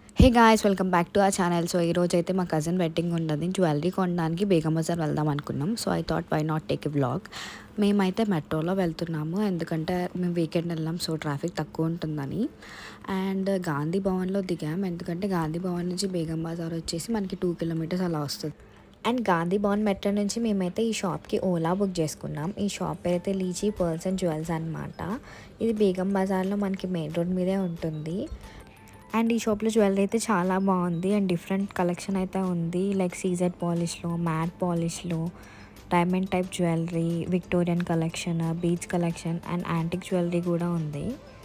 hey guys welcome back to the channel so ఈ రోజు అయితే మా కజిన్ వెడ్డింగ్ ఉండదు జ్యువెలరీ కొనడానికి బేగం బజార్ వెళ్దాం అనుకున్నాం so I thought why not take a vlog మేమైతే మెట్రోలో వెళ్తున్నాము ఎందుకంటే మేము వీకెండ్ వెళ్ళాం సో ట్రాఫిక్ తక్కువ ఉంటుందని అండ్ గాంధీ భవన్లో దిగాం ఎందుకంటే గాంధీ భవన్ నుంచి బేగం బజార్ వచ్చేసి మనకి టూ కిలోమీటర్స్ అలా వస్తుంది అండ్ గాంధీ భవన్ మెట్రో నుంచి మేమైతే ఈ షాప్కి ఓలా బుక్ చేసుకున్నాం ఈ షాప్ పేరు అయితే లీచీ పర్ల్స్ అండ్ జ్యువెల్స్ అనమాట ఇది బేగం బజార్లో మనకి మెయిన్ రోడ్ మీదే ఉంటుంది అండ్ ఈ షాప్లో జ్యువెలరీ అయితే చాలా బాగుంది అండ్ డిఫరెంట్ కలెక్షన్ అయితే ఉంది లైక్ సీజెడ్ పాలిష్లో మ్యాట్ పాలిష్లో diamond type jewellery Victorian collection beach collection and antique jewellery కూడా ఉంది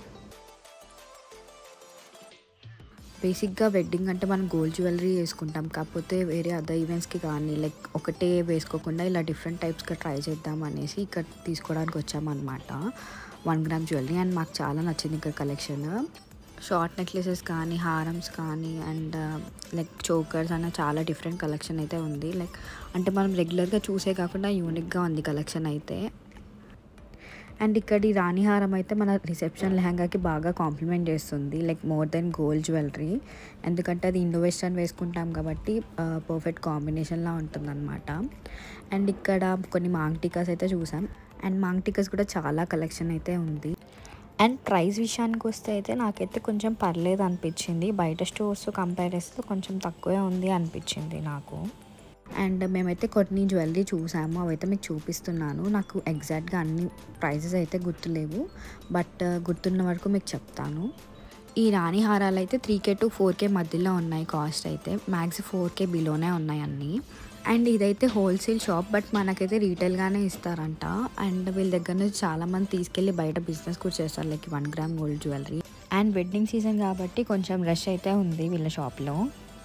బేసిక్గా వెడ్డింగ్ అంటే మనం గోల్డ్ జ్యువెలరీ వేసుకుంటాం కాకపోతే వేరే అదర్ ఈవెంట్స్కి కానీ లైక్ ఒకటే వేసుకోకుండా ఇలా డిఫరెంట్ టైప్స్గా ట్రై చేద్దాం అనేసి ఇక్కడ తీసుకోవడానికి వచ్చామన్నమాట వన్ గ్రామ్ జ్యువెలరీ అండ్ మాకు చాలా నచ్చింది ఇక్కడ కలెక్షన్ షార్ట్ నెక్లెసెస్ కానీ హారమ్స్ కానీ అండ్ లైక్ చోకర్స్ అన్న చాలా డిఫరెంట్ కలెక్షన్ అయితే ఉంది లైక్ అంటే మనం రెగ్యులర్గా చూసే కాకుండా యూనిక్గా ఉంది కలెక్షన్ అయితే అండ్ ఇక్కడి రాణిహారం అయితే మన రిసెప్షన్ లెహంగాకి బాగా కాంప్లిమెంట్ చేస్తుంది like more then gold jewellery ఎందుకంటే అది ఇండో వెస్టర్న్ వేసుకుంటాం కాబట్టి పర్ఫెక్ట్ కాంబినేషన్లా ఉంటుందన్నమాట అండ్ ఇక్కడ కొన్ని మాంగ్ టికాస్ అయితే చూసాం అండ్ మాంగ్ టికాస్ కూడా చాలా కలెక్షన్ అయితే ఉంది అండ్ ప్రైస్ విషయానికి వస్తే అయితే నాకైతే కొంచెం పర్లేదు అనిపించింది బయట స్టోర్స్ కంపేర్ చేస్తే కొంచెం తక్కువే ఉంది అనిపించింది నాకు అండ్ మేమైతే కొన్ని జ్యువెలరీ చూసాము అవైతే మీకు చూపిస్తున్నాను నాకు ఎగ్జాక్ట్గా అన్ని ప్రైజెస్ అయితే గుర్తులేవు బట్ గుర్తున్న వరకు మీకు చెప్తాను ఈ రాణి హారాలు అయితే three K to four K మధ్యలో ఉన్నాయి కాస్ట్ అయితే మ్యాక్స్ ఫోర్ కే బిలోనే ఉన్నాయి అన్నీ అండ్ ఇదైతే హోల్సేల్ షాప్ బట్ మనకైతే రీటైల్గానే ఇస్తారంట అండ్ వీళ్ళ దగ్గర నుంచి చాలామంది తీసుకెళ్ళి బయట బిజినెస్ కూడా చేస్తారు like one gram gold jewellery and wedding season కాబట్టి కొంచెం రష్ అయితే ఉంది వీళ్ళ షాప్లో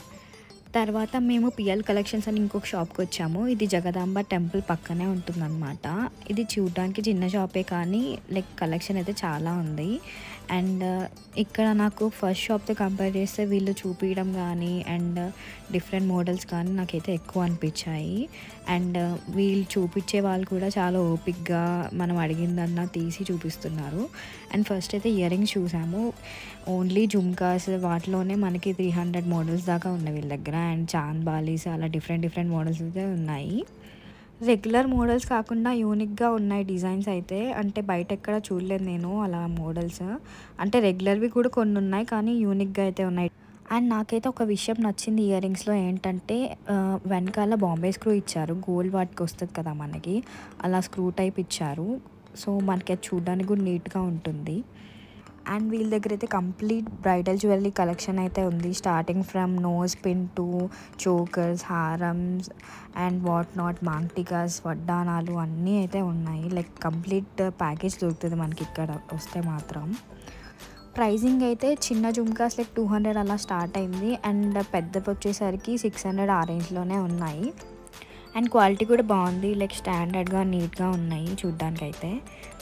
తర్వాత మేము పిఎల్ కలెక్షన్స్ అని ఇంకొక షాప్కి వచ్చాము ఇది జగదాంబ టెంపుల్ పక్కనే ఉంటుందన్నమాట ఇది చూడడానికి చిన్న షాపే కానీ లైక్ కలెక్షన్ అయితే చాలా ఉంది అండ్ ఇక్కడ నాకు ఫస్ట్ షాప్తో కంపేర్ చేస్తే వీళ్ళు చూపించడం కానీ అండ్ డిఫరెంట్ మోడల్స్ కానీ నాకైతే ఎక్కువ అనిపించాయి అండ్ వీళ్ళు చూపించే వాళ్ళు కూడా చాలా ఓపిక్గా మనం అడిగిందన్నా తీసి చూపిస్తున్నారు అండ్ ఫస్ట్ అయితే ఇయర్ రింగ్స్ చూసాము ఓన్లీ జుమ్కాస్ వాటిలోనే మనకి త్రీ హండ్రెడ్ మోడల్స్ దాకా ఉన్నాయి వీళ్ళ దగ్గర అండ్ చాంద్ బాలీస్ అలా డిఫరెంట్ డిఫరెంట్ మోడల్స్ అయితే ఉన్నాయి రెగ్యులర్ మోడల్స్ కాకుండా యూనిక్గా ఉన్నాయి డిజైన్స్ అయితే అంటే బయట ఎక్కడ చూడలేదు నేను అలా మోడల్స్ అంటే రెగ్యులర్వి కూడా కొన్ని ఉన్నాయి కానీ యూనిక్గా అయితే ఉన్నాయి అండ్ నాకైతే ఒక విషయం నచ్చింది ఇయర్ రింగ్స్లో ఏంటంటే వెనకాల బాంబే స్క్రూ ఇచ్చారు గోల్డ్ వాటికి వస్తుంది కదా మనకి అలా స్క్రూ టైప్ ఇచ్చారు సో మనకి అది చూడడానికి కూడా నీట్గా ఉంటుంది అండ్ వీళ్ళ దగ్గర అయితే కంప్లీట్ బ్రైడల్ జ్యువెలరీ కలెక్షన్ అయితే ఉంది starting from nose pin to chokers హారమ్స్ అండ్ వాట్ నాట్ మాంగ్టికాస్ వడ్డానాలు అన్నీ అయితే ఉన్నాయి లైక్ కంప్లీట్ ప్యాకేజ్ దొరుకుతుంది మనకి ఇక్కడ వస్తే మాత్రం ప్రైజింగ్ అయితే చిన్న జుమ్కాస్ లైక్ టూ హండ్రెడ్ అలా స్టార్ట్ అయింది అండ్ పెద్దవి వచ్చేసరికి సిక్స్ హండ్రెడ్ ఆ రేంజ్లోనే ఉన్నాయి అండ్ క్వాలిటీ కూడా బాగుంది లైక్ స్టాండర్డ్గా నీట్గా ఉన్నాయి చూడ్డానికి అయితే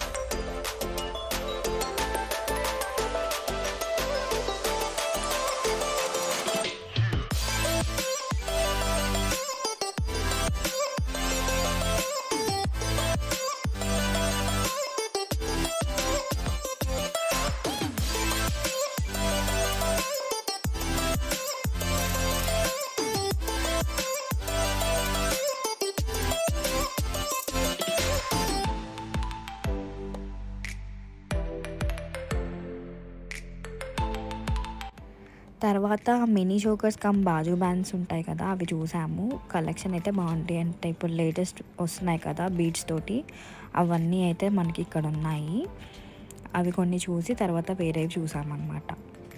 తర్వాత mini chokers come baju bands ఉంటాయి కదా అవి చూసాము కలెక్షన్ అయితే బాగుంటాయి అంటే ఇప్పుడు లేటెస్ట్ వస్తున్నాయి కదా బీడ్స్ తోటి అవన్నీ అయితే మనకి ఇక్కడ ఉన్నాయి అవి కొన్ని చూసి తర్వాత వేరేవి చూసామన్నమాట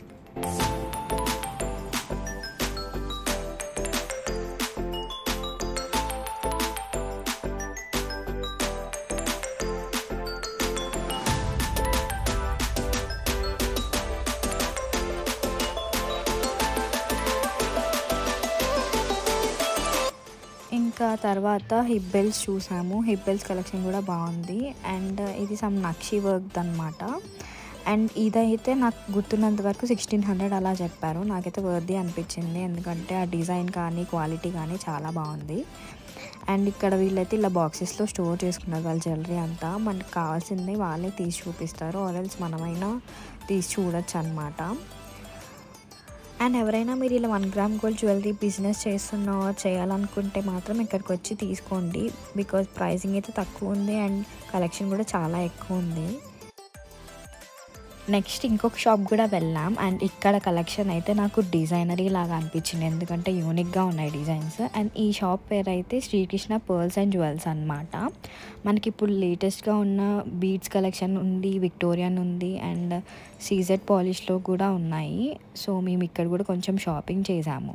ఇంకా తర్వాత హిప్ బెల్ట్స్ చూసాము హిప్ బెల్ట్స్ కలెక్షన్ కూడా బాగుంది అండ్ ఇది సమ్ నక్షి వర్క్ అనమాట అండ్ ఇదైతే నాకు గుర్తున్నంత వరకు సిక్స్టీన్ హండ్రెడ్ అలా చెప్పారు నాకైతే వర్ది అనిపించింది ఎందుకంటే ఆ డిజైన్ కానీ క్వాలిటీ కానీ చాలా బాగుంది అండ్ ఇక్కడ వీళ్ళైతే ఇలా బాక్సెస్లో స్టోర్ చేసుకున్నారు వాళ్ళ జ్యువెలరీ అంతా మనకు కావాల్సింది వాళ్ళే తీసి చూపిస్తారు ఆర్ఎల్స్ మనమైనా తీసి చూడొచ్చు అనమాట అండ్ ఎవరైనా మీరు ఇలా one gram gold jewellery business చేస్తున్నా చేయాలనుకుంటే మాత్రం ఇక్కడికి వచ్చి తీసుకోండి బికాజ్ ప్రైసింగ్ అయితే తక్కువ ఉంది అండ్ కలెక్షన్ కూడా చాలా ఎక్కువ ఉంది నెక్స్ట్ ఇంకొక షాప్ కూడా వెళ్ళాం అండ్ ఇక్కడ కలెక్షన్ అయితే నాకు డిజైనరీ లాగా అనిపించింది ఎందుకంటే యూనిక్గా ఉన్నాయి డిజైన్స్ అండ్ ఈ షాప్ పేరు అయితే శ్రీకృష్ణ పర్ల్స్ అండ్ జ్యువెల్స్ అనమాట మనకి ఇప్పుడు లేటెస్ట్గా ఉన్న బీడ్స్ కలెక్షన్ ఉంది విక్టోరియన్ ఉంది అండ్ సీజెడ్ పాలిష్లో కూడా ఉన్నాయి సో మేము ఇక్కడ కూడా కొంచెం షాపింగ్ చేసాము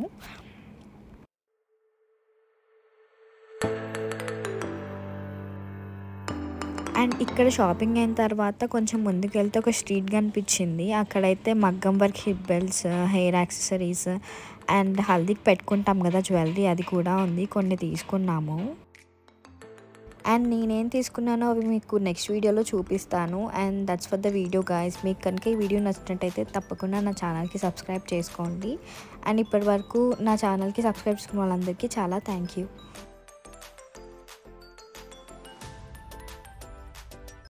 అండ్ ఇక్కడ షాపింగ్ అయిన తర్వాత కొంచెం ముందుకు వెళ్తే ఒక స్ట్రీట్ కనిపించింది అక్కడైతే maggam work hip belts hair accessories and హల్దీకి పెట్టుకుంటాం కదా జ్యువెలరీ అది కూడా ఉంది కొన్ని తీసుకున్నాము అండ్ నేనేం తీసుకున్నానో అవి మీకు నెక్స్ట్ వీడియోలో చూపిస్తాను and that's for the video guys మీకు కనుక ఈ వీడియో నచ్చినట్టయితే తప్పకుండా నా ఛానల్కి సబ్స్క్రైబ్ చేసుకోండి అండ్ ఇప్పటి వరకు నా ఛానల్కి సబ్స్క్రైబ్ చేసుకున్న వాళ్ళందరికీ చాలా థ్యాంక్ యూ